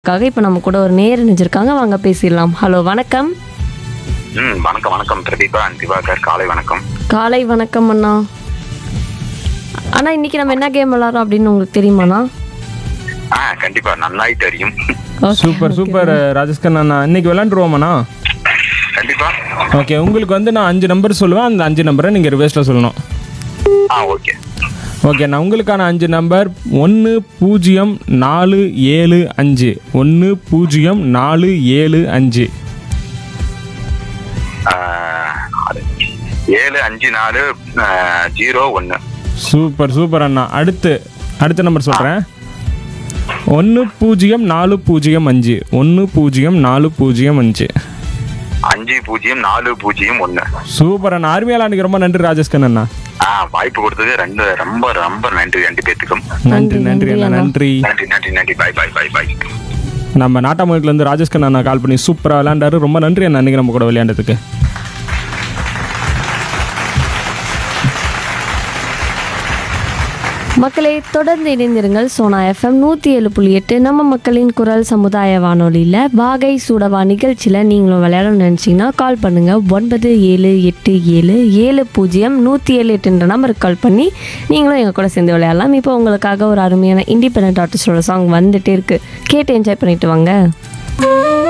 காக இப்போ நம்ம கூட ஒரு நேர் நினைச்சிருக்காங்க வாங்க பேசிடலாம் ஹலோ வணக்கம் ம் வணக்கம் வணக்கம் பிரதீபா அண்ட் திவாகர் காலை வணக்கம் காலை வணக்கம் அண்ணா அண்ணா இன்னைக்கு நம்ம என்ன கேம் விளாட்றோம் அப்படின்னு உங்களுக்கு தெரியுமாண்ணா ஆ கண்டிப்பா நன்னாய் தெரியும் Okay, super okay. Super Rajasekar அண்ணா இன்னைக்கு விளாண்டுருவோமாண்ணா கண்டிப்பா ஓகே உங்களுக்கு வந்து நான் அஞ்சு நம்பர் சொல்லுவேன் அந்த அஞ்சு நம்பரை நீங்கள் ரிவர்ஸில் சொல்லணும் ஆ ஓகே ஓகே நான் உங்களுக்கான அஞ்சு நம்பர் ஒன்று பூஜ்ஜியம் நாலு ஏழு அஞ்சு ஒன்று பூஜ்ஜியம் நாலு ஏழு அஞ்சு ஆ, அது. ஏழு அஞ்சு நாலு ஆ, ஜீரோ ஒன்று சூப்பர் சூப்பர் அண்ணா அடுத்து அடுத்த நம்பர் சொல்கிறேன் ஒன்று பூஜ்ஜியம் நாலு பூஜ்ஜியம் அஞ்சு ஒன்று பூஜ்ஜியம் நாலு பூஜ்ஜியம் அஞ்சு அஞ்சு பூஜ்ஜியம் நாலு பூஜ்ஜியம் ஒன்று சூப்பர் அண்ணா அருமையால அன்றைக்கி ரொம்ப நன்றி ராஜஸ்கர் அண்ணா ஆ வாய்ப்பு கொடுத்தது ரெண்டு ரொம்ப ரொம்ப நன்றி ரெண்டு பேத்துக்கும் நன்றி நன்றி அண்ணா நன்றி நன்றி நன்றி நன்றி பாய் பாய் பாய் பாய் நம்ம நாட்டாமூலத்துலேருந்து ராஜஸ்கர் அண்ணா கால் பண்ணி சூப்பராக விளையாண்டாரு ரொம்ப நன்றி அண்ணா அன்றைக்கி நம்ம கூட விளையாண்டதுக்கு மக்களே தொடர்ந்து இணைந்திருங்கள் சோனா எஃப்எம் நூற்றி ஏழு புள்ளி எட்டு நம்ம மக்களின் குரல் சமுதாய வானொலியில் வாகை சூடவா நிகழ்ச்சியில் நீங்களும் விளையாடணும்னு நினச்சிங்கன்னா கால் பண்ணுங்கள் ஒன்பது ஏழு எட்டு ஏழு ஏழு பூஜ்ஜியம் நூற்றி ஏழு எட்டுன்ற நம்பருக்கு கால் பண்ணி நீங்களும் எங்கள் கூட சேர்ந்து விளையாடலாம் இப்போ உங்களுக்காக ஒரு அருமையான இண்டிபெண்ட் ஆர்டிஸ்டோட சாங் வந்துட்டே இருக்கு கேட்டு என்ஜாய் பண்ணிட்டு வாங்க